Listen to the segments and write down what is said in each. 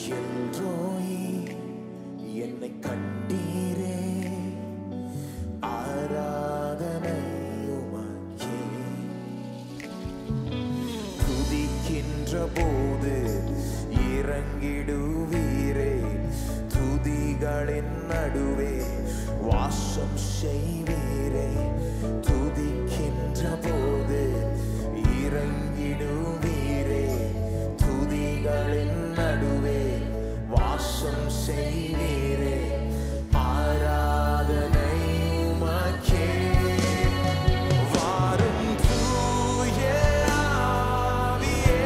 எல்ரோயி என்னை கண்டீரே ஆராதனை உமக்கே துதிக்கின்ற போது இறங்கிடுவீரே துதிகளின் நடுவே வாசம் செய்வீரே துதிக்கின்ற போது இறங்கிடுவீரே துதிகளின் நடுவே வாசம் செய்வீரே ஆராதனை உமக்கே வாரும் தூய ஆவியே,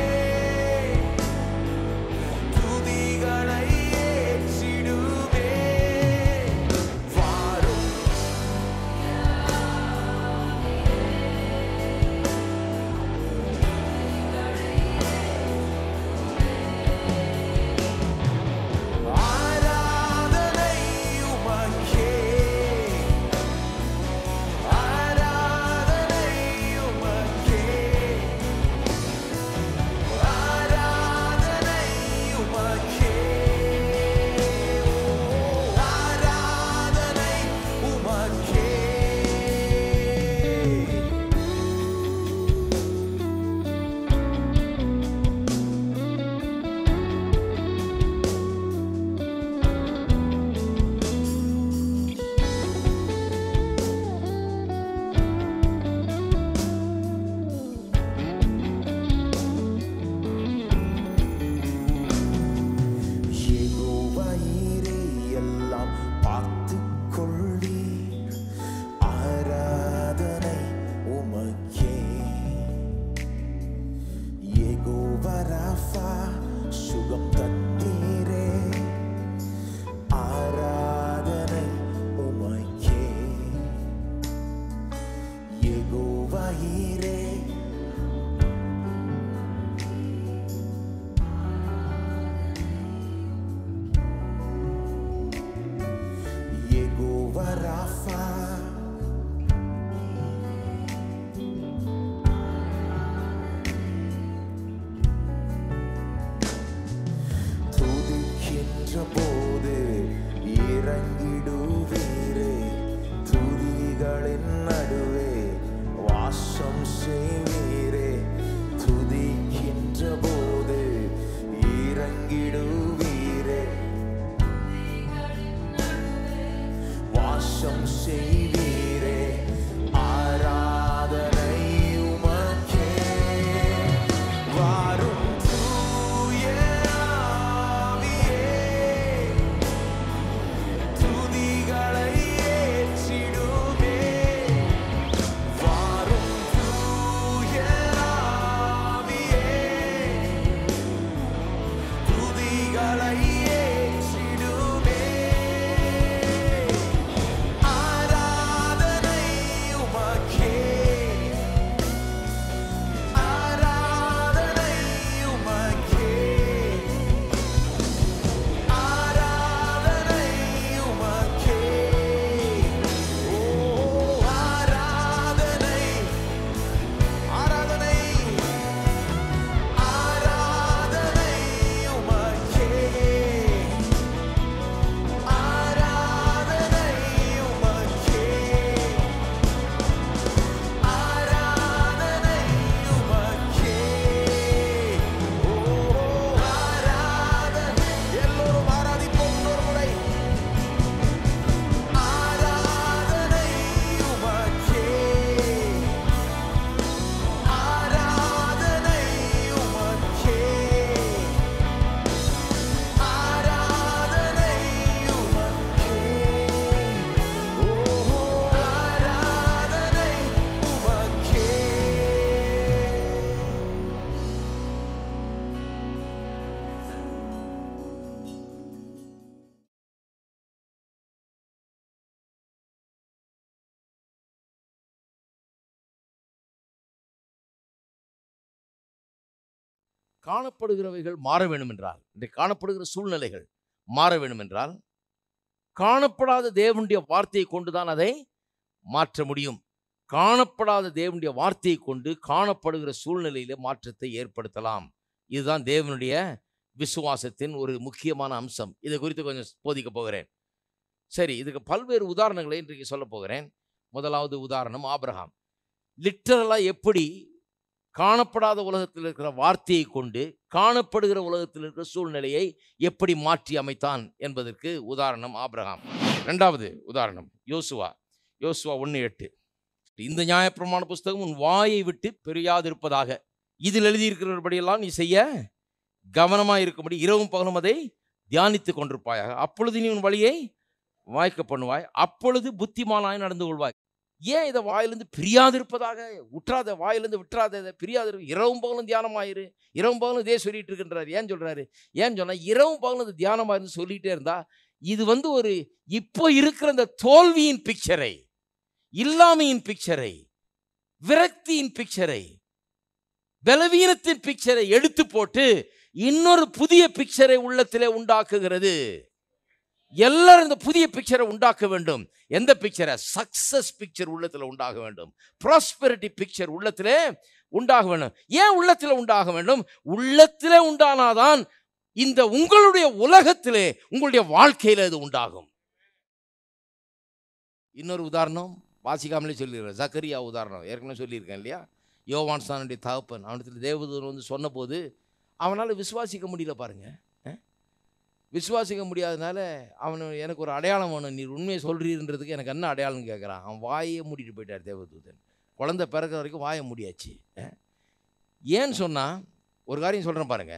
துதிகளை ஏற்றிடுவே. வாரும் ஆராதனை உமக்கே ஆராதனை உமக்கே ஆராதனை உமக்கே ஆராதனை உமக்கே யெகோவாயிரே எல்லாம் பார்த்துக் கொள்ளி ஆராதனை உமக்கே யெகோவா ராஃபா சுகம் தந்தீரே ஆராதனை உமக்கே யெகோவாயிரே யெகோவா ராஃபா துதிக்கின்ற போது இறங்கிடுவீரே துதிகளின் நடுவே வாசம் செய்வீரே துதிக்கின்ற போது இறங்கிடுவீரே வாசம் செய்வீரே ஆராதனை உமக்கே வாரும் தூய ஆவியே, துதிகளை ஏற்றிடுமே வாரும் தூய ஆவியே, துதிகளை ஏற்றிடுமே ஆராதனை உமக்கே ஆராதனை உமக்கே ஆராதனை உமக்கே ஓ ஆராதனை ஆராதனை ஆராதனை உமக்கே ஆராதனை உமக்கே ஆராதனை உமக்கே ஓ ஆராதனை எல்லோரும் ஆராதிப்போம் ஒரு முறை ஆராதனை உமக்கே ஆராதனை உமக்கே ஆராதனை உமக்கே ஓ ஆராதனை உமக்கே காணப்படுகிறவைகள் மாற வேண்டும் என்றால் இன்றைக்கு காணப்படுகிற சூழ்நிலைகள் மாற வேண்டும் என்றால் காணப்படாத தேவனுடைய வார்த்தையை கொண்டுதான் அதை மாற்ற முடியும் காணப்படாத தேவனுடைய வார்த்தையை கொண்டு காணப்படுகிற சூழ்நிலையில மாற்றத்தை ஏற்படுத்தலாம் இதுதான் தேவனுடைய விசுவாசத்தின் ஒரு முக்கியமான அம்சம் இதை குறித்து கொஞ்சம் போதிக்க போகிறேன் சரி இதுக்கு பல்வேறு உதாரணங்களை இன்றைக்கு சொல்ல போகிறேன் முதலாவது உதாரணம் ஆபிரகாம் லிட்டரலாக எப்படி காணப்படாத உலகத்தில் இருக்கிற வார்த்தையை கொண்டு காணப்படுகிற உலகத்தில் இருக்கிற சூழ்நிலையை எப்படி மாற்றி அமைத்தான் என்பதற்கு உதாரணம் ஆபிரகாம் ரெண்டாவது உதாரணம் யோசுவா யோசுவா ஒன்று எட்டு இந்த நியாயப்பிரமாண புஸ்தகம் உன் வாயை விட்டு பிரியாதிருப்பதாக இதில் எழுதியிருக்கிறபடியெல்லாம் நீ செய்ய கவனமாக இருக்கும்படி இரவும் பகலும் அதை தியானித்து கொண்டிருப்பாயாக அப்பொழுது நீ உன் வழியை வாய்க்க பண்ணுவாய் அப்பொழுது புத்திமானாய் நடந்து கொள்வாய் ஏன் இதை வாயிலிருந்து பிரியாதிருப்பதாக விட்டுறாத வாயிலிருந்து விட்டுறாத இதை பிரியாதிரு இரவும் பகலும் தியானமாயிரு இரவும் பகலும் இதே சொல்லிட்டு இருக்கின்றார் ஏன் சொல்றாரு ஏன் சொன்னா இரவும் பகலும் இது தியானமாயிருந்து சொல்லிட்டே இருந்தா இது வந்து ஒரு இப்போ இருக்கிற இந்த தோல்வியின் பிக்சரை இல்லாமையின் பிக்சரை விரக்தியின் பிக்சரை பலவீனத்தின் பிக்சரை எடுத்து போட்டு இன்னொரு புதிய பிக்சரை உள்ளத்திலே உண்டாக்குகிறது எல்லாரும் இந்த புதிய பிக்சரை உண்டாக்க வேண்டும் எந்த பிக்சரை சக்சஸ் பிக்சர் உள்ளத்தில் உண்டாக வேண்டும் ப்ராஸ்பெரிட்டி பிக்சர் உள்ளத்திலே உண்டாக வேண்டும் ஏன் உள்ளத்தில் உண்டாக வேண்டும் உள்ளத்திலே உண்டானாதான் இந்த உங்களுடைய உலகத்திலே உங்களுடைய வாழ்க்கையில இது உண்டாகும் இன்னொரு உதாரணம் வாசிக்காமலே சொல்லிடுறேன் ஜக்கரியா உதாரணம் ஏற்கனவே சொல்லியிருக்கேன் இல்லையா யோவான் சானுடைய தகப்பன் அவனத்தில் தேவதூதன் வந்து சொன்னபோது அவனால் விசுவாசிக்க முடியல பாருங்க அஹ்? விசுவாசிக்க முடியாதனால அவன் எனக்கு ஒரு அடையாளம் வேணும் நீர் உண்மையை சொல்றீன்றதுக்கு எனக்கு என்ன அடையாளம்னு கேட்குறான் அவன் வாயே மூடிட்டு போயிட்டார் தேவதூதன் குழந்தை பிறக்கிற வரைக்கும் வாயை முடியாச்சு அஹ்? ஏன்னு சொன்னால் ஒரு காரியம் சொல்கிறேன் பாருங்க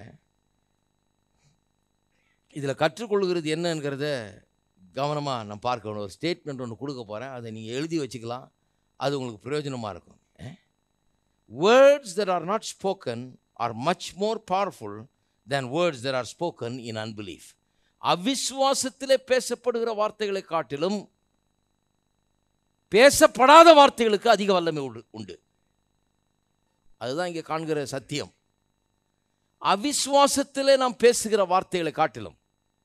இதில் கற்றுக்கொள்கிறது என்னங்கிறத கவனமாக நான் பார்க்கணும் ஒரு ஸ்டேட்மெண்ட் ஒன்று கொடுக்க போகிறேன் அதை நீங்கள் எழுதி வச்சுக்கலாம் அது உங்களுக்கு பிரயோஜனமாக இருக்கும் words that are not spoken are much more powerful than words that are spoken in unbelief அவிசுவாசத்திலே பேசப்படுகிற வார்த்தைகளை காட்டிலும் பேசப்படாத வார்த்தைகளுக்கு அதிக வல்லமை உண்டு உண்டு அதுதான் இங்கே காண்கிற சத்தியம் அவிசுவாசத்திலே நாம் பேசுகிற வார்த்தைகளை காட்டிலும்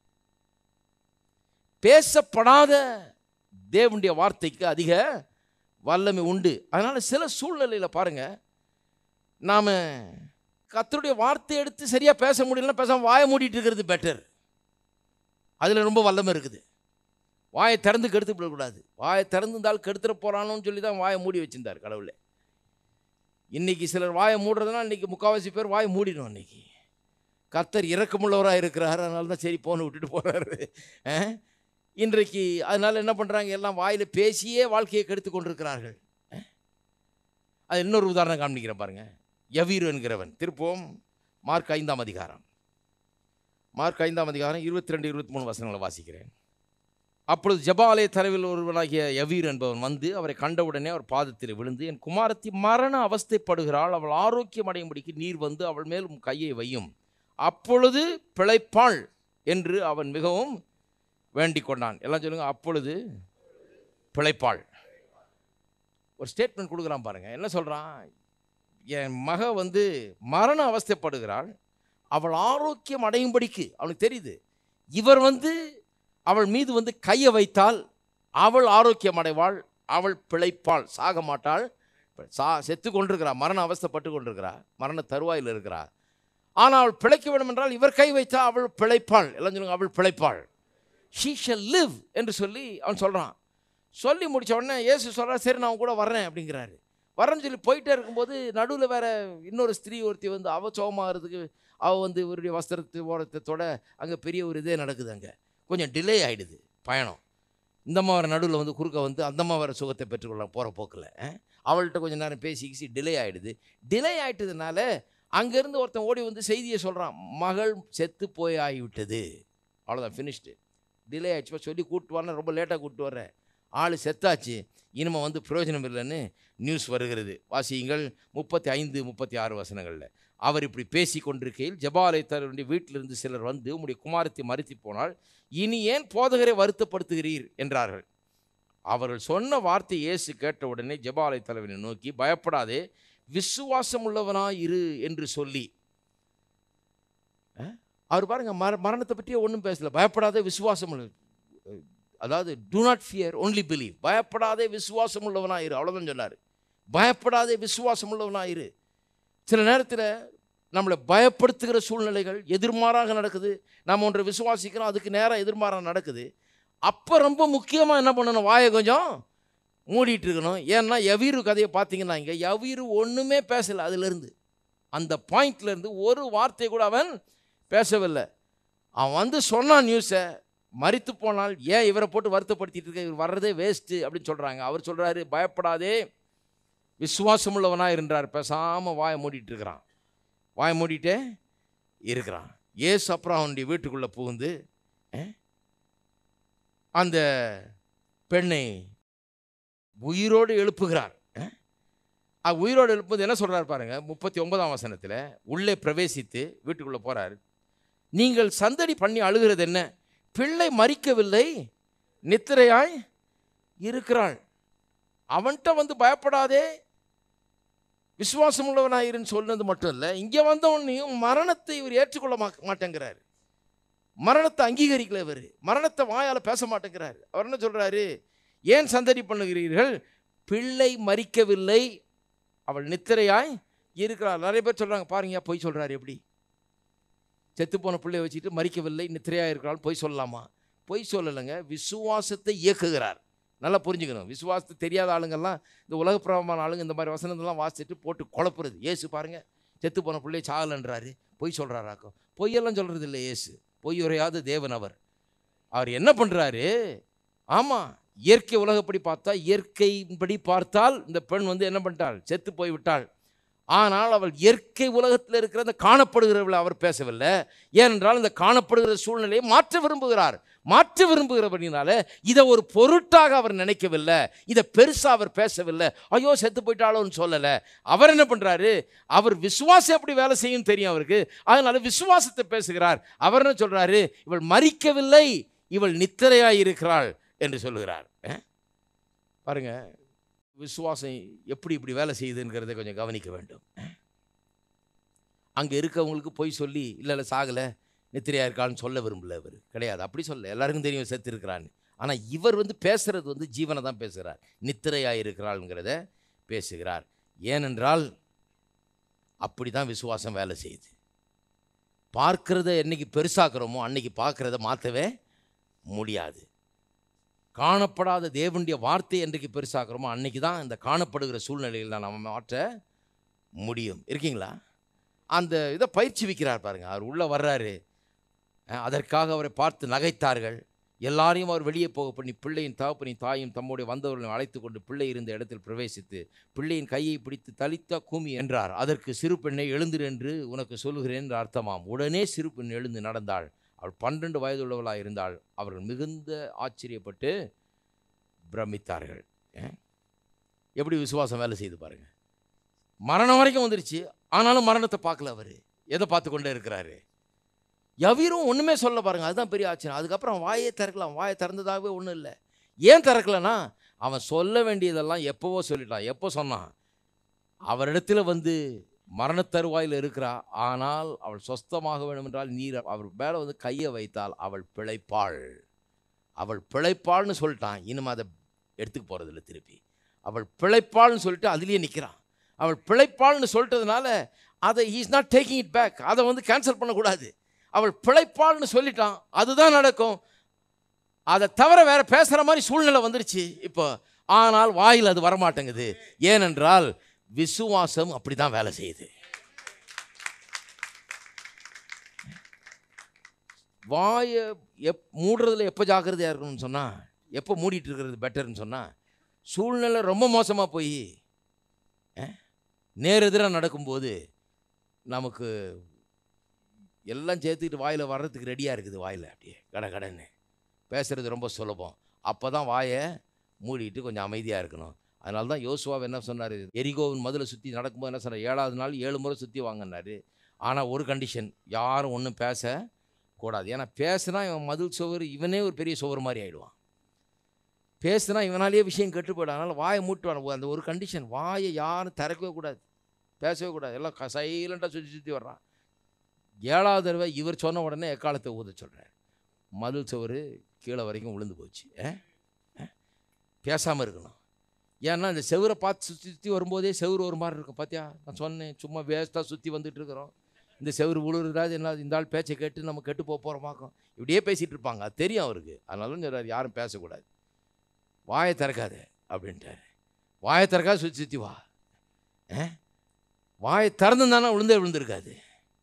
பேசப்படாத தேவனுடைய வார்த்தைக்கு அதிக வல்லமை உண்டு அதனால சில சூழ்நிலையில் பாருங்க நாம கர்த்தருடைய வார்த்தை எடுத்து சரியா பேச முடியலன்னா பேசாம வாயை மூடிட்டு இருக்கிறது பெட்டர் அதில் ரொம்ப வல்லமை இருக்குது வாயை திறந்து கெடுத்து விடக்கூடாது வாயை திறந்துருந்தால் கெடுத்துட போறானோன்னு சொல்லி தான் வாயை மூடி வச்சிருந்தார் கடவுளே இன்னைக்கு சிலர் வாயை மூடுறதுனா இன்னைக்கு முக்கால்வாசி பேர் வாயை மூடிடும் இன்னைக்கு கர்த்தர் இரக்கமுள்ளவராக இருக்கிறார் அதனால தான் சரி போனை விட்டுட்டு போகிறாரு இன்றைக்கு அதனால என்ன பண்ணுறாங்க எல்லாம் வாயில் பேசியே வாழ்க்கையை கெடுத்து கொண்டிருக்கிறார்கள் அஹ்? அது இன்னொரு உதாரணம் காண்பிக்கிறேன் பாருங்க யவீரு என்கிறவன் திருப்போம் மார்க் ஐந்தாம் அதிகாரம் மார்க் ஐந்தாம் அதிகாரம் இருபத்தி ரெண்டு இருபத்தி மூணு வசனங்களை வாசிக்கிறேன் அப்பொழுது ஜபாலய தலைவில் ஒருவனாகிய யவீர் என்பவன் வந்து அவரை கண்டவுடனே அவர் பாதத்தில் விழுந்து என் குமாரத்தி மரண அவஸ்தைப்படுகிறாள் அவள் ஆரோக்கியம் அடையும்படிக்கு நீர் வந்து அவள் மேல் உம் கையை வையும் அப்பொழுது பிழைப்பாள் என்று அவன் மிகவும் வேண்டிக் கொண்டான் எல்லாம் சொல்லுங்க அப்பொழுது பிழைப்பாள் ஒரு ஸ்டேட்மெண்ட் கொடுக்குறான் பாருங்க என்ன சொல்றான் என் மக வந்து மரண அவஸ்தைப்படுகிறாள் அவள் ஆரோக்கியம் அடையும்படிக்கு அவனுக்கு தெரியுது இவர் வந்து அவள் மீது வந்து கையை வைத்தால் அவள் ஆரோக்கியம் அடைவாள் அவள் பிழைப்பாள் சாக மாட்டாள் சா செத்து கொண்டிருக்கிறா மரண அவஸ்தைப்பட்டு கொண்டிருக்கிறா மரண தருவாயில் இருக்கிறா ஆனால் அவள் பிழைக்க வேண்டும் என்றால் இவர் கை வைத்தால் அவள் பிழைப்பாள் எல்லாம் சொல்லுங்க அவள் பிழைப்பாள் ஷீ ஷல் லிவ் என்று சொல்லி அவன் சொல்கிறான் சொல்லி முடிச்ச உடனே இயேசு சொல்கிறா சரி நான் உன் கூட வர்றேன் அப்படிங்கிறாரு வரேன்னு சொல்லி போயிட்டே இருக்கும்போது நடுவில் வேற இன்னொரு ஸ்திரீ ஒருத்தி வந்து அவ சோகமாகிறதுக்கு அவள் வந்து இவருடைய வஸ்திரத்து ஓரத்தோட அங்கே பெரிய ஒரு இதே நடக்குது அங்கே கொஞ்சம் டிலே ஆகிடுது பயணம் இந்த அம்மா வர நடுவில் வந்து குறுக்க வந்து அந்த அம்மா வர சுகத்தை பெற்றுக்கொள்ள போகிற போக்கில் அவள்கிட்ட கொஞ்சம் நேரம் பேசி கிசி டிலே ஆகிடுது டிலே ஆகிட்டதுனால அங்கேருந்து ஒருத்தன் ஓடி வந்து செய்தியை சொல்கிறான் மகள் செத்து போய் ஆகிவிட்டது அவ்வளோதான் ஃபினிஷ்டு டிலே ஆயிடுச்சு சொல்லி கூப்பிட்டு வரேன் ரொம்ப லேட்டாக கூப்பிட்டு வர்றேன் ஆள் செத்தாச்சு இனிமே வந்து பிரயோஜனம் இல்லைன்னு நியூஸ் வருகிறது வாசியுங்கள் முப்பத்தி ஐந்து முப்பத்தி ஆறு வசனங்களில் அவர் இப்படி பேசி கொண்டிருக்கையில் ஜபாலயத்தருடைய வீட்டிலிருந்து சிலர் வந்து உம்முடைய குமாரத்தை மறுத்தி போனால் இனி ஏன் போதகரை வருத்தப்படுத்துகிறீர் என்றார்கள் அவர்கள் சொன்ன வார்த்தை இயேசு கேட்ட உடனே ஜபாலய தலைவனை நோக்கி பயப்படாதே விசுவாசம் உள்ளவனாய் இரு என்று சொல்லி அஹ்? அவர் பாருங்க மர மரணத்தை பற்றியே ஒன்றும் பேசல பயப்படாதே விசுவாசம் உள்ள அதாவது do not fear only believe பயப்படாதே விசுவாசம் உள்ளவனாக இரு அவ்வளோதான் சொன்னார் பயப்படாதே விசுவாசம் உள்ளவனாக இரு சில நேரத்தில் நம்மளை பயப்படுத்துகிற சூழ்நிலைகள் எதிர்மாறாக நடக்குது நம்ம ஒன்றை விசுவாசிக்கிறோம் அதுக்கு நேராக எதிர்மாறாக நடக்குது அப்போ ரொம்ப முக்கியமாக என்ன பண்ணணும் வாயை கொஞ்சம் மூடிட்டு இருக்கணும் ஏன்னா யவீரு கதையை பார்த்தீங்கன்னா இங்கே யவீரு ஒன்றுமே பேசலை அதிலிருந்து அந்த பாயிண்ட்லேருந்து ஒரு வார்த்தை கூட அவன் பேசவில்லை அவன் வந்து சொன்னான் நியூஸை மறித்து போனால் ஏன் இவரை போட்டு வருத்தப்படுத்திட்டு இருக்க இவர் வர்றதே வேஸ்ட்டு அப்படின்னு சொல்கிறாங்க அவர் சொல்கிறாரு பயப்படாதே விசுவாசம் உள்ளவனாக இருந்தார் பேசாமல் வாயை மூடிட்டு இருக்கிறான் வாயை மூடிட்டே இருக்கிறான் ஏசு அப்புறம் அவனுடைய வீட்டுக்குள்ளே புகுந்து அஹ், அந்த பெண்ணை உயிரோடு எழுப்புகிறார் அஹ், அஹ், உயிரோடு எழுப்பும்போது என்ன சொல்கிறார் பாருங்க முப்பத்தி ஒன்பதாம் வசனத்தில் உள்ளே பிரவேசித்து வீட்டுக்குள்ளே போகிறார் நீங்கள் சந்தடி பண்ணி அழுகிறது என்ன பிள்ளை மறிக்கவில்லை நித்திரையாய் இருக்கிறாள் அவன்கிட்ட வந்து பயப்படாதே விசுவாசம் உள்ளவனாயிருன்னு சொன்னது மட்டும் இல்லை இங்கே வந்தவனையும் மரணத்தை இவர் ஏற்றுக்கொள்ள மா மாட்டேங்கிறார் மரணத்தை அங்கீகரிக்கல இவர் மரணத்தை வாயால் பேச மாட்டேங்கிறார் அவர் என்ன சொல்கிறாரு ஏன் சந்தடி பண்ணுகிறீர்கள் பிள்ளை மறிக்கவில்லை அவள் நித்திரையாய் இருக்கிறாள் நிறைய பேர் சொல்கிறாங்க பாருங்க பொய் சொல்கிறாரு எப்படி செத்துப்போன பிள்ளையை வச்சுட்டு மறிக்கவில்லை நித்திரையாக இருக்கிறாள் பொய் சொல்லலாமா பொய் சொல்லலைங்க விசுவாசத்தை இயக்குகிறார் நல்லா புரிஞ்சுக்கணும் விசுவாசத்தை தெரியாத ஆளுங்கெல்லாம் இந்த உலக பிரபலமான ஆளுங்க இந்த மாதிரி வசனத்தெல்லாம் வாசிச்சுட்டு போட்டு குழப்புறது ஏசு பாருங்க செத்து போன பிள்ளையை சாகலன்றாரு பொய் சொல்கிறாராக்கும் பொய்யெல்லாம் சொல்கிறது இல்லை ஏசு பொய் உரையாத தேவன் அவர் அவர் என்ன பண்ணுறாரு ஆமாம் இயற்கை உலகப்படி பார்த்தா இயற்கைப்படி பார்த்தால் இந்த பெண் வந்து என்ன பண்ணிட்டாள் செத்து போய் விட்டாள் ஆனால் அவள் இயற்கை உலகத்தில் இருக்கிற அந்த காணப்படுகிறவளை அவர் பேசவில்லை ஏனென்றால் இந்த காணப்படுகிற சூழ்நிலையை மாற்ற விரும்புகிறார் மாற்ற விரும்புகிறபடினால இதை ஒரு பொருட்டாக அவர் நினைக்கவில்லை இதை பெருசாக அவர் பேசவில்லை ஐயோ செத்து போயிட்டாளோன்னு சொல்லலை அவர் என்ன பண்ணுறாரு அவர் விசுவாசம் எப்படி வேலை செய்யும் தெரியும் அவருக்கு அதனால விசுவாசத்தை பேசுகிறார் அவர் என்ன சொல்கிறாரு இவள் மறிக்கவில்லை இவள் நித்திரையாய் இருக்கிறாள் என்று சொல்லுகிறார் அஹ்? பாருங்க விசுவாசம் எப்படி இப்படி வேலை செய்யுதுங்கிறதை கொஞ்சம் கவனிக்க வேண்டும் அங்கே இருக்கவங்களுக்கு போய் சொல்லி இல்லை இல்லை சாகலை நித்திரையா இருக்கான்னு சொல்ல விரும்பல இவர் கிடையாது அப்படி சொல்ல எல்லாருக்கும் தெரியும் செத்து இருக்கிறான்னு ஆனால் இவர் வந்து பேசுறது வந்து ஜீவனை தான் பேசுகிறார் நித்திரையா இருக்கிறாள்ங்கிறத பேசுகிறார் ஏனென்றால் அப்படி தான் விசுவாசம் வேலை செய்யுது பார்க்கிறத என்னைக்கு பெருசாக்குறோமோ அன்னைக்கு பார்க்கிறத மாற்றவே முடியாது காணப்படாத தேவனுடைய வார்த்தை என்றைக்கு பெருசாக்குறோமோ அன்னைக்கு தான் இந்த காணப்படுகிற சூழ்நிலையில் நம்ம மாற்ற முடியும் இருக்கீங்களா அந்த இதை பயிற்சி வைக்கிறார் பாருங்க அவர் உள்ளே வர்றாரு அஹ், அதற்காக அவரை பார்த்து நகைத்தார்கள் எல்லாரையும் அவர் வெளியே போக பண்ணி பிள்ளையின் தகப்பனையும் தாயும் தம்முடைய வந்தவர்களையும் அழைத்து கொண்டு பிள்ளை இருந்த இடத்தில் பிரவேசித்து பிள்ளையின் கையை பிடித்து தலித்தா கூமி என்றார் அதற்கு சிறு பெண்ணை எழுந்திரு என்று உனக்கு சொல்லுகிறேன் என்று அர்த்தமாம் உடனே சிறு பெண் எழுந்து நடந்தாள் அவள் பன்னெண்டு வயதுள்ளவளாக இருந்தாள் அவர்கள் மிகுந்த ஆச்சரியப்பட்டு பிரமித்தார்கள் அஹ். எப்படி விசுவாசம் வேலை செய்து பாருங்க மரணம் வரைக்கும் வந்துருச்சு ஆனாலும் மரணத்தை பார்க்கல அவர் எதை பார்த்து கொண்டே இருக்கிறாரு யவீரும் ஒன்றுமே சொல்ல பாருங்க அதுதான் பெரிய ஆச்சரியம் அதுக்கப்புறம் வாயே திறக்கலாம் வாயை திறந்ததாகவே ஒன்றும் இல்லை ஏன் திறக்கலனா அவன் சொல்ல வேண்டியதெல்லாம் எப்போவோ சொல்லிட்டான் எப்போ சொன்னான் அவரிடத்துல வந்து மரணத்தருவாயில் இருக்கிறா ஆனால் அவள் சொஸ்தமாக வேண்டும் என்றால் நீர் அவர் மேலே வந்து கையை வைத்தால் அவள் பிழைப்பாள் அவள் பிழைப்பாள்னு சொல்லிட்டான் இனிமே அதை எடுத்துக்க போகிறதில்ல திருப்பி அவள் பிழைப்பாள்னு சொல்லிட்டு அதுலேயே நிற்கிறான் அவள் பிழைப்பாள்னு சொல்லிட்டதுனால அதை is not taking it back அதை வந்து கேன்சல் பண்ணக்கூடாது அவள் பிழைப்பாள்னு சொல்லிட்டான் அதுதான் நடக்கும் அதை தவிர வேற பேசுகிற மாதிரி சூழ்நிலை வந்துருச்சு இப்போ ஆனால் வாயில் அது வரமாட்டேங்குது ஏனென்றால் விசுவாசம் அப்படி தான் வேலை செய்யுது வாயை எப் மூடுறதுல எப்போ ஜாக்கிரதையாக இருக்கணும்னு சொன்னால் எப்போ மூடிட்டு இருக்கிறது பெட்டர்னு சொன்னால் சூழ்நிலை ரொம்ப மோசமாக போய் நேரெதிராக நடக்கும்போது நமக்கு எல்லாம் சேர்த்துக்கிட்டு வாயில் வர்றதுக்கு ரெடியாக இருக்குது வாயில் அப்படியே கட கடன்னு பேசுகிறது ரொம்ப சுலபம் அப்போ தான் வாயை மூடிட்டு கொஞ்சம் அமைதியாக இருக்கணும் அதனால தான் யோசுவாவை என்ன சொன்னார் எரிகோவின் மதுளை சுற்றி நடக்கும்போது என்ன சொன்னார் ஏழாவது நாள் ஏழு முறை சுற்றி வாங்கினாரு ஆனால் ஒரு கண்டிஷன் யாரும் ஒன்றும் பேச கூடாது ஏன்னா பேசுனா இவன் மதில் சுவர் இவனே ஒரு பெரிய சுவர் மாதிரி ஆயிடுவான் பேசுனா இவனாலேயே விஷயம் கெட்டு போயிடும் அதனால் வாயை மூட்டுவான் அந்த ஒரு கண்டிஷன் வாயை யாரும் திறக்கவே கூடாது பேசவே கூடாது எல்லாம் சைலண்ட்டாக சுற்றி சுற்றி வர்றான் ஏழாவது தடவை இவர் சொன்ன உடனே எக்காலத்தை ஊத சொல்கிறார் மதில் சுவர் கீழே வரைக்கும் விழுந்து போச்சு பேசாமல் இருக்கணும் ஏன்னா இந்த செவரை பார்த்து சுற்றி சுற்றி வரும்போதே செவுரு ஒரு மாதிரி இருக்கும் பார்த்தியா நான் சொன்னேன் சும்மா வேஸ்ட்டாக சுற்றி வந்துட்டு இருக்கிறோம் இந்த செவரு உழுவுறாது என்ன இந்த ஆள் பேச்சை கேட்டு நம்ம கெட்டு போக போகிறோமாக்கும் இப்படியே பேசிகிட்டு இருப்பாங்க அது தெரியும் அவருக்கு அதனால சொல்கிறார் யாரும் பேசக்கூடாது வாயை திறக்காத அப்படின்ட்டாரு வாயை திறக்காத சுற்றி சுற்றி வா ஆ? வாயை திறந்துருந்தானா விழுந்தே விழுந்திருக்காது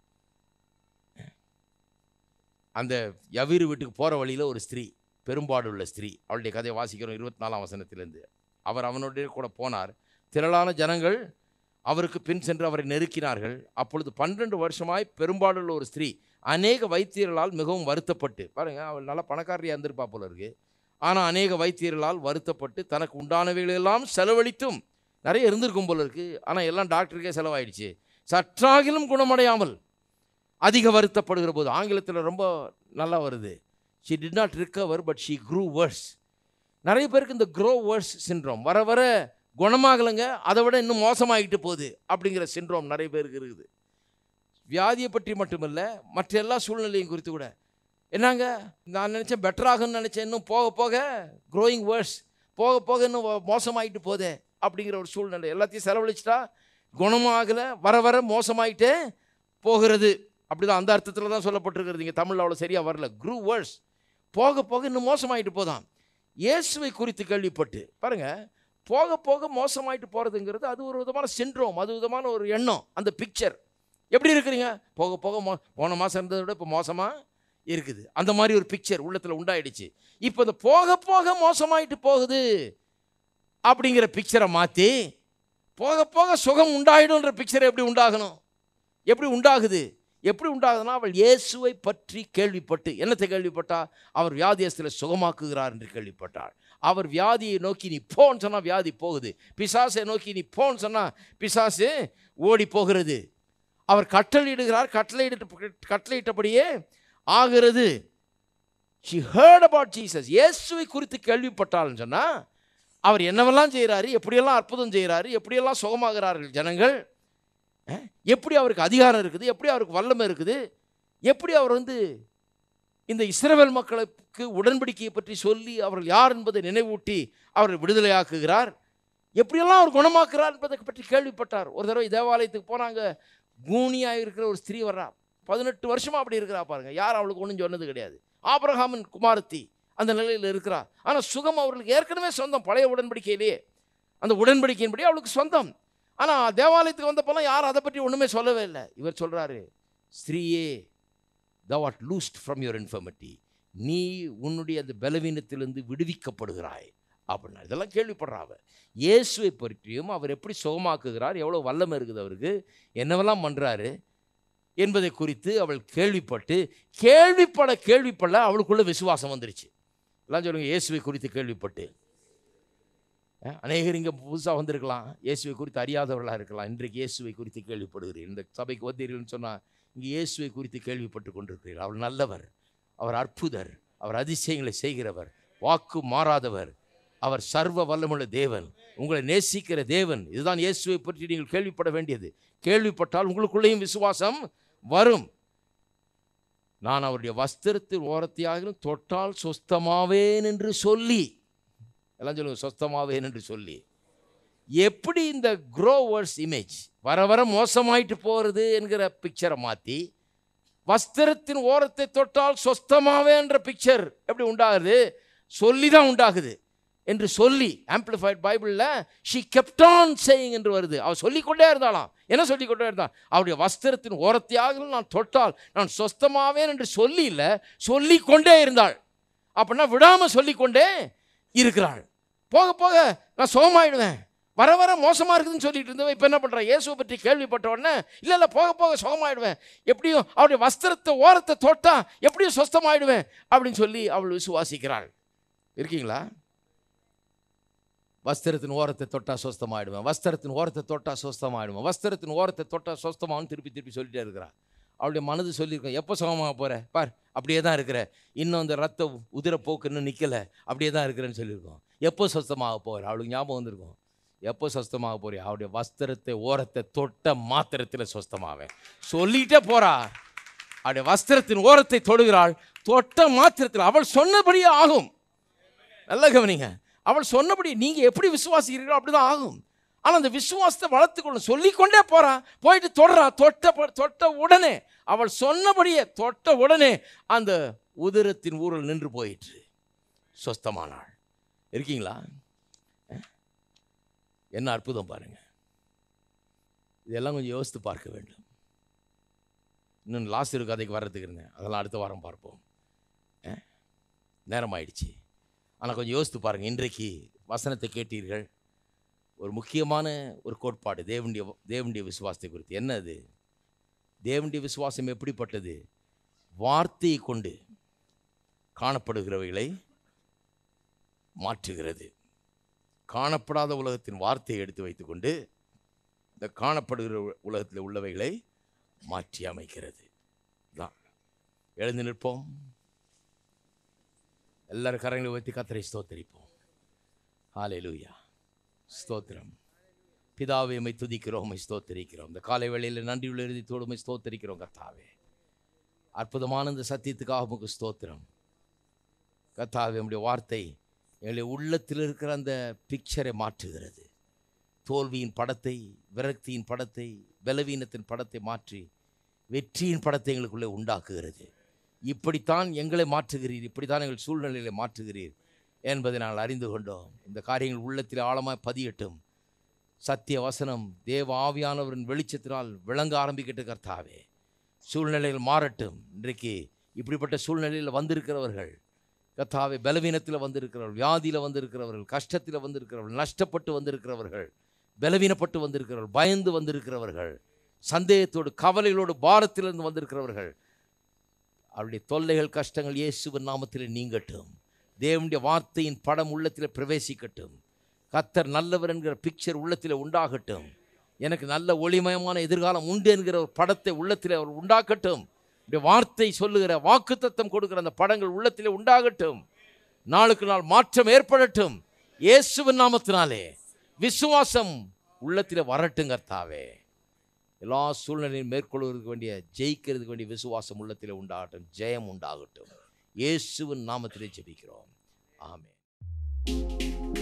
அந்த யவீரு வீட்டுக்கு போகிற வழியில் ஒரு ஸ்திரீ பெரும்பாடுள்ள ஸ்திரீ அவளுடைய கதையை வாசிக்கிறோம் இருபத்தி நாலாம் வசனத்திலேருந்து அவர் அவனுடைய கூட போனார் திரளான ஜனங்கள் அவருக்கு பின் சென்று அவரை நெருக்கினார்கள் அப்பொழுது பன்னிரண்டு வருஷமாய் பெரும்பாடுள்ள ஒரு ஸ்திரீ அநேக வைத்தியர்களால் மிகவும் வருத்தப்பட்டு பாருங்க அவள் நல்ல பணக்காரியாக இருந்திருப்பா போல இருக்கு ஆனால் அநேக வைத்தியர்களால் வருத்தப்பட்டு தனக்கு உண்டானவைகளெல்லாம் செலவழித்தும் நிறைய இருந்திருக்கும் போல இருக்கு ஆனால் எல்லாம் டாக்டருக்கே செலவாயிடுச்சு சற்றாகிலும் குணமடையாமல் அதிக வருத்தப்படுகிற போது ஆங்கிலத்தில் ரொம்ப நல்லா வருது she did not recover but she grew worse நிறைய பேருக்கு இந்த க்ரோ worse சின்ரோம் வர வர குணமாகலைங்க அதை விட இன்னும் மோசமாகிட்டு போகுது அப்படிங்கிற சின்ரோம் நிறைய பேருக்கு இருக்குது வியாதியை பற்றி மட்டுமல்ல மற்ற எல்லா சூழ்நிலையும் குறித்து கூட என்னங்க நான் நினச்சேன் பெட்டராகும்னு நினச்சேன் இன்னும் போக போக க்ரோயிங் வேர்ஸ் போக போக இன்னும் மோ- மோசமாயிட்டு போதே அப்படிங்கிற ஒரு சூழ்நிலை எல்லாத்தையும் செலவழிச்சிட்டா குணமாகலை வர வர மோசமாயிட்டே போகிறது அப்படிதான் அந்த அர்த்தத்தில் தான் சொல்லப்பட்டிருக்கிறது இங்கே தமிழில் அவ்வளோ சரியாக வரல க்ரூ வேர்ஸ் போக போக இன்னும் மோசமாயிட்டு போதாம் இயேசுவை குறித்து கேள்விப்பட்டு பாருங்க போக போக மோசமாயிட்டு போகிறதுங்கிறது அது ஒரு விதமான சின்ட்ரோம் அது விதமான ஒரு எண்ணம் அந்த பிக்சர் எப்படி இருக்கிறீங்க போக போக மோ போன மாதம் இருந்ததை விட இப்போ மோசமாக இருக்குது அந்த மாதிரி ஒரு பிக்சர் உள்ளத்தில் உண்டாயிடுச்சு இப்போ இந்த போக போக மோசமாயிட்டு போகுது அப்படிங்கிற பிக்சரை மாற்றி போக போக சுகம் உண்டாயிடும்ன்ற பிக்சர் எப்படி உண்டாகணும் எப்படி உண்டாகுது எப்படி உண்டாகுதுன்னா அவள் இயேசுவை பற்றி கேள்விப்பட்டு என்னத்தை கேள்விப்பட்டா அவர் வியாதியஸ்தில் சுகமாக்குகிறார் என்று கேள்விப்பட்டாள் அவர் வியாதியை நோக்கி நீ போன்னு சொன்னால் வியாதி போகுது பிசாசை நோக்கி நீ போன்னு சொன்னால் பிசாசு ஓடி போகிறது அவர் கட்டளையிடுகிறார் கட்டளையிட்டு கட்டளையிட்டபடியே ஆகிறது ஷி ஹேர்ட் அபவுட் ஜீசஸ் இயேசுவை குறித்து கேள்விப்பட்டாள்னு சொன்னால் அவர் என்னவெல்லாம் செய்கிறாரு எப்படியெல்லாம் அற்புதம் செய்கிறாரு எப்படியெல்லாம் சுகமாகிறார்கள் ஜனங்கள் அஹ், எப்படி அவருக்கு அதிகாரம் இருக்குது எப்படி அவருக்கு வல்லமை இருக்குது எப்படி அவர் வந்து இந்த இஸ்ரவேல் மக்களுக்கு உடன்படிக்கையை பற்றி சொல்லி அவர்கள் யார் என்பதை நினைவூட்டி அவரை விடுதலையாக்குகிறார் எப்படியெல்லாம் அவர் குணமாக்குறார் என்பதை பற்றி கேள்விப்பட்டார் ஒரு தடவை தேவாலயத்துக்கு போனாங்க கூனியாக இருக்கிற ஒரு ஸ்திரீ வர்றா பதினெட்டு வருஷமாக அப்படி இருக்கிறா பாருங்க யார் அவளுக்கு ஒன்றும் சொன்னது கிடையாது ஆபிரகாமின் குமாரத்தி அந்த நிலையில் இருக்கிறா ஆனால் சுகம் அவர்களுக்கு ஏற்கனவே சொந்தம் பழைய உடன்படிக்கையிலேயே அந்த உடன்படிக்கையின்படி அவளுக்கு சொந்தம் ஆனால் தேவாலயத்துக்கு வந்தப்போலாம் யாரும் அதை பற்றி ஒன்றுமே சொல்லவே இல்லை இவர் சொல்கிறாரு ஸ்திரீயே thou art loosed from your infirmity நீ உன்னுடைய அந்த பலவீனத்திலிருந்து விடுவிக்கப்படுகிறாய் அப்படின்னா இதெல்லாம் கேள்விப்படுறா அவ இயேசுவை பற்றியும் அவர் எப்படி சுகமாக்குகிறார் எவ்வளோ வல்லமை இருக்குது அவருக்கு என்னவெல்லாம் பண்ணுறாரு என்பதை குறித்து அவள் கேள்விப்பட்டு கேள்விப்பட கேள்விப்பட அவளுக்குள்ள விசுவாசம் வந்துருச்சு எல்லாம் சொல்லுங்க இயேசுவை குறித்து கேள்விப்பட்டு அஹ், அநேகர் இங்கே புதுசாக வந்திருக்கலாம் இயேசுவை குறித்து அறியாதவர்களாக இருக்கலாம் இன்றைக்கு இயேசுவை குறித்து கேள்விப்படுகிறீர்கள் இந்த சபைக்கு வந்தீர்கள்னு சொன்னால் இங்கே இயேசுவை குறித்து கேள்விப்பட்டு கொண்டிருக்கிறீர்கள் அவர் நல்லவர் அவர் அற்புதர் அவர் அதிசயங்களை செய்கிறவர் வாக்கு மாறாதவர் அவர் சர்வ வல்லமுள்ள தேவன் உங்களை நேசிக்கிற தேவன் இதுதான் இயேசுவை பற்றி நீங்கள் கேள்விப்பட வேண்டியது கேள்விப்பட்டால் உங்களுக்குள்ளேயும் விசுவாசம் வரும் நான் அவருடைய வஸ்திரத்தின் ஓரத்தையாகிலும் தொட்டால் சொஸ்தமாவேன் என்று சொல்லி எல்லாம் சொல்லுங்க சொஸ்தமாவேன் என்று சொல்லி எப்படி இந்த க்ரோவர்ஸ் இமேஜ் வர வர மோசமாயிட்டு போகிறது என்கிற பிக்சரை மாற்றி வஸ்திரத்தின் ஓரத்தை தொட்டால் சொஸ்தமாவேன்ற பிக்சர் எப்படி உண்டாகுது சொல்லி தான் உண்டாகுது என்று சொல்லி ஆம்பிளிஃபைட் பைபிளில் ஷி kept on saying என்று வருது அவள் சொல்லிக்கொண்டே இருந்தாளாம் என்ன சொல்லிக்கொண்டே இருந்தான் அவருடைய வஸ்திரத்தின் ஓரத்தையாக நான் தொட்டால் நான் சொஸ்தமாவேன் என்று சொல்லி இல்லை சொல்லிக்கொண்டே இருந்தாள் அப்படின்னா விடாமல் சொல்லிக்கொண்டே இருக்கிறாள் போக போக நான் சுகமாயிடுவேன் வர வர மோசமாக இருக்குதுன்னு சொல்லிட்டு இருந்தவன் இப்போ என்ன பண்ணுறான் இயேசுவை பற்றி கேள்விப்பட்ட உடனே இல்லை இல்லை போக போக சுகமாயிடுவேன் எப்படியும் அவருடைய வஸ்திரத்தை ஓரத்தை தொட்டா எப்படியும் சொஸ்தமாயிடுவேன் அப்படின்னு சொல்லி அவள் விசுவாசிக்கிறாள் இருக்கீங்களா வஸ்திரத்தின் ஓரத்தை தொட்டா சொஸ்தமாயிடுவேன் வஸ்திரத்தின் ஓரத்தை தொட்டா சொஸ்தமாயிடுவேன் வஸ்திரத்தின் ஓரத்தை தொட்டா சொஸ்தமான்னு திருப்பி திருப்பி சொல்லிட்டே இருக்கிறான் அவளுடைய மனது சொல்லியிருக்கோம் எப்போ சுகமாக போகிற பார் அப்படியே தான் இருக்கிற இன்னும் அந்த ரத்த உதிர போக்கு இன்னும் நிற்கலை அப்படியே தான் இருக்கிறேன்னு சொல்லியிருக்கோம் எப்போ சொஸ்தமாக போகிற அவளுக்கு ஞாபகம் வந்திருக்கும் எப்போ சொஸ்தமாக போறியா அவருடைய வஸ்திரத்தை ஓரத்தை தொட்ட மாத்திரத்தில் சொஸ்தமாவேன் சொல்லிட்டே போறா அவருடைய வஸ்திரத்தின் ஓரத்தை தொடுகிறாள் தொட்ட மாத்திரத்தில் அவள் சொன்னபடியே ஆகும் நல்ல கவனிங்க அவள் சொன்னபடி நீங்கள் எப்படி விசுவாசிக்கிறீர்களோ அப்படி தான் ஆகும் ஆனா அந்த விசுவாசத்தை வளர்த்துக்கொள்ள சொல்லிக்கொண்டே போறான் போயிட்டு தொடுறா தொட்ட ப- தொட்ட உடனே அவள் சொன்னபடியே தொட்ட உடனே அந்த உதிரத்தின் ஊரல் நின்று போயிற்று சொஸ்தமானாள் இருக்கீங்களா அஹ்? என்ன அற்புதம் பாருங்க இதெல்லாம் கொஞ்சம் யோசித்து பார்க்க வேண்டும் இன்னும் லாஸ்ட் கதைக்கு வர்றதுக்கு இருந்தேன் அதெல்லாம் அடுத்த வாரம் பார்ப்போம் அஹ்? நேரம் ஆயிடுச்சு ஆனால் கொஞ்சம் யோசித்து பாருங்கள் இன்றைக்கு வசனத்தை கேட்டீர்கள் ஒரு முக்கியமான ஒரு கோட்பாடு தேவனுடைய தேவனுடைய விசுவாசத்தை குறித்து என்ன அது தேவனுடைய விசுவாசம் எப்படிப்பட்டது வார்த்தையை கொண்டு காணப்படுகிறவைகளை மாற்றுகிறது காணப்படாத உலகத்தின் வார்த்தையை எடுத்து வைத்துக்கொண்டு இந்த காணப்படுகிற உ- உலகத்தில் உள்ளவைகளை மாற்றி அமைக்கிறது தான் எழுந்து நிற்போம் எல்லாரும் கரங்களை வைத்து கத்தரை ஸ்தோத்தரிப்போம் ஹalleluya ஸ்தோத்திரம் பிதாவை உம்மை துதிக்கிறோம் உம்மை ஸ்தோத்தரிக்கிறோம் இந்த காலை வேளையில் நன்றியுள்ள இறுதித்தோடு உம்மை ஸ்தோத்தரிக்கிறோம் கர்த்தாவே அற்புதமான இந்த சத்தியத்துக்காக உமக்கு ஸ்தோத்திரம் கர்த்தாவே உம்முடைய வார்த்தை எங்களுடைய உள்ளத்தில் இருக்கிற அந்த பிக்சரை மாற்றுகிறது தோல்வியின் படத்தை விரக்தியின் படத்தை பலவீனத்தின் படத்தை மாற்றி வெற்றியின் படத்தை எங்களுக்குள்ளே உண்டாக்குகிறது இப்படித்தான் எங்களை மாற்றுகிறீர் இப்படித்தான் எங்கள் சூழ்நிலைகளை மாற்றுகிறீர் என்பதை நாங்கள் அறிந்து கொண்டோம் இந்த காரியங்கள் உள்ளத்தில் ஆழமாய் பதியட்டும் சத்திய வசனம் தேவ ஆவியானவரின் வெளிச்சத்தினால் விளங்க ஆரம்பிக்கட்டு கர்த்தாவே சூழ்நிலைகள் மாறட்டும் இன்றைக்கு இப்படிப்பட்ட சூழ்நிலையில் வந்திருக்கிறவர்கள் கர்த்தாவே பலவீனத்தில் வந்திருக்கிறவர்கள் வியாதியில் வந்திருக்கிறவர்கள் கஷ்டத்தில் வந்திருக்கிறவர்கள் நஷ்டப்பட்டு வந்திருக்கிறவர்கள் பலவீனப்பட்டு வந்திருக்கிறவர்கள் பயந்து வந்திருக்கிறவர்கள் சந்தேகத்தோடு கவலைகளோடு பாரத்திலிருந்து வந்திருக்கிறவர்கள் அவருடைய தொல்லைகள் கஷ்டங்கள் இயேசுவின் நாமத்தில் நீங்கட்டும் தேவனுடைய வார்த்தையின் படம் உள்ளத்தில் பிரவேசிக்கட்டும் கத்தர் நல்லவர் என்கிற பிக்சர் உள்ளத்தில் உண்டாகட்டும் எனக்கு நல்ல ஒளிமயமான எதிர்காலம் உண்டு என்கிற ஒரு படத்தை உள்ளத்தில் அவர் உண்டாக்கட்டும் இப்படி வார்த்தை சொல்லுகிற வாக்குத்தத்தம் கொடுக்கிற அந்த படங்கள் உள்ளத்தில் உண்டாகட்டும் நாளுக்கு நாள் மாற்றம் ஏற்படட்டும் இயேசுவின் நாமத்தினாலே விசுவாசம் உள்ளத்தில் வரட்டும் கர்த்தாவே எல்லா சூழ்நிலையும் மேற்கொள்வதற்கு வேண்டிய ஜெயிக்கிறதுக்கு வேண்டிய விசுவாசம் உள்ளத்தில் உண்டாகட்டும் ஜெயம் உண்டாகட்டும் இயேசுவின் நாமத்திலே ஜெபிக்கிறோம் ஆமென்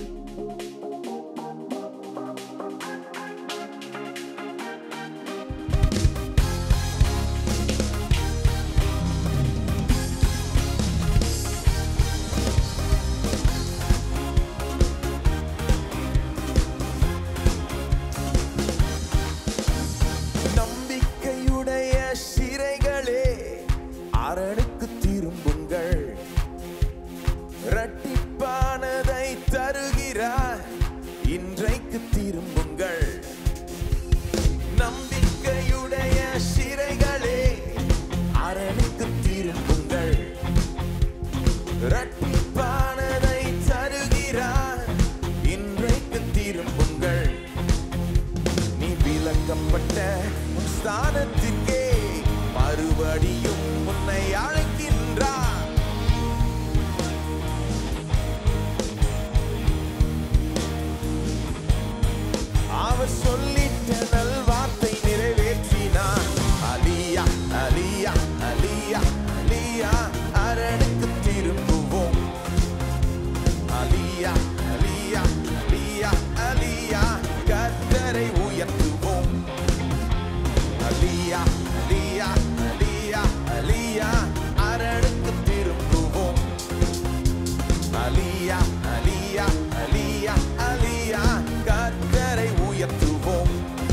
நம்பிக்கையுடைய சிறைகளே அரணுக்கு திரும்புங்கள் இரட்டிப்பானதை தருகிறார் இன்றைக்கு திரும்புங்கள் நம்பிக்கையுடைய சிறைகளே அரணுக்கு திரும்புங்கள் இரட்டிப்பானதை தருகிறார் இன்றைக்கு திரும்புங்கள் நீ விலக்கப்பட்ட உன் ஸ்தானத்திற்கே மறுபடியும் உன்னை அழைக்கின்றார் அவர் சொல்லிட்ட நல்வார்த்தை நிறைவேற்றினார் அலியா அலியா அலியா அலியா அரணுக்கு திரும்புவோம் அலியா அலியா அலியா அலியா கர்த்தரை உயர்த்துவோம் அலியா அலியா அலியா அலியா அரணுக்கு திரும்புவோம் அலியா அலியா அலியா அலியா கர்த்தரை உயர்த்துவோம்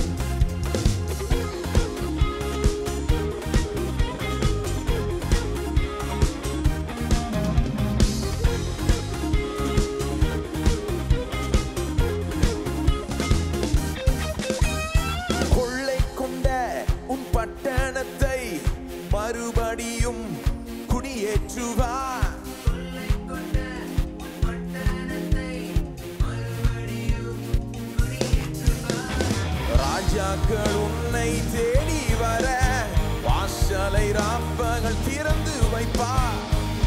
கொள்ளை கொண்ட உன் பட்டணத்தை மறுபடியும் குடியேற்றுவார் ராஜாக்கள் உன்னை தேடி வர வாசலை ராப்பகல் திறந்து வைப்பார்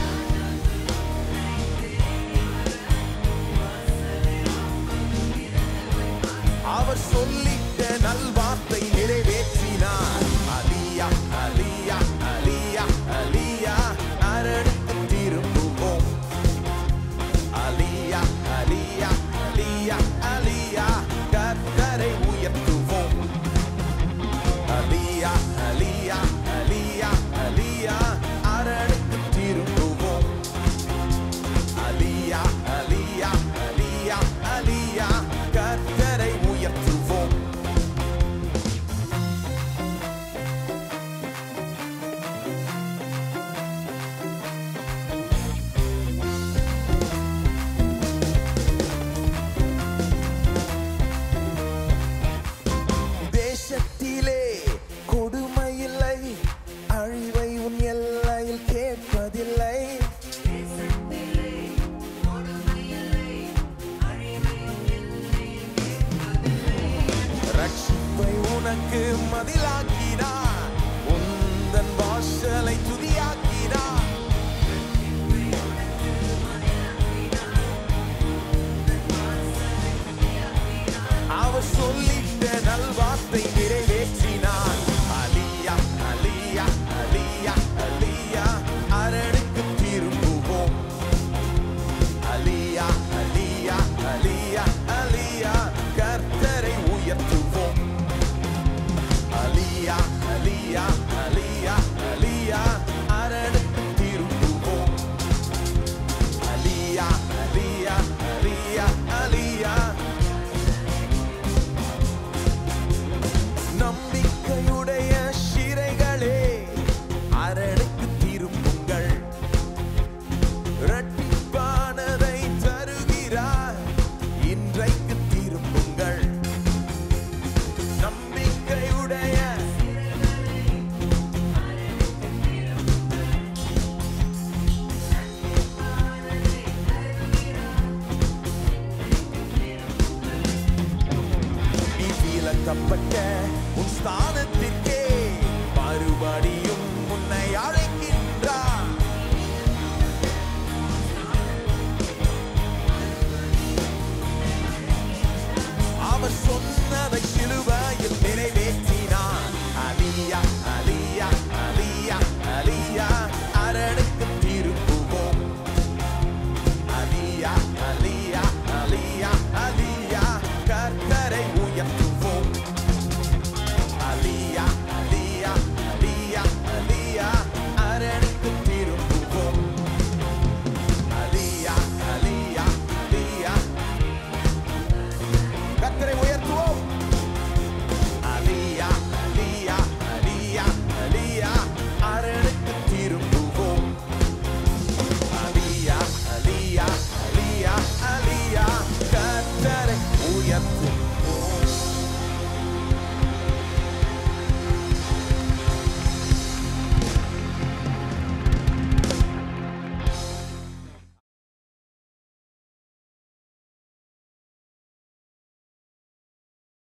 அவர் சொல்லிட்ட நல்வார்த்தை நிறைவேற்றினார் அலியா அலியா அலியா அலியா அரணுக்கு திரும்புவோம் அலியா அலியா அலியா அலியா கர்த்தரை மதிலாக்கி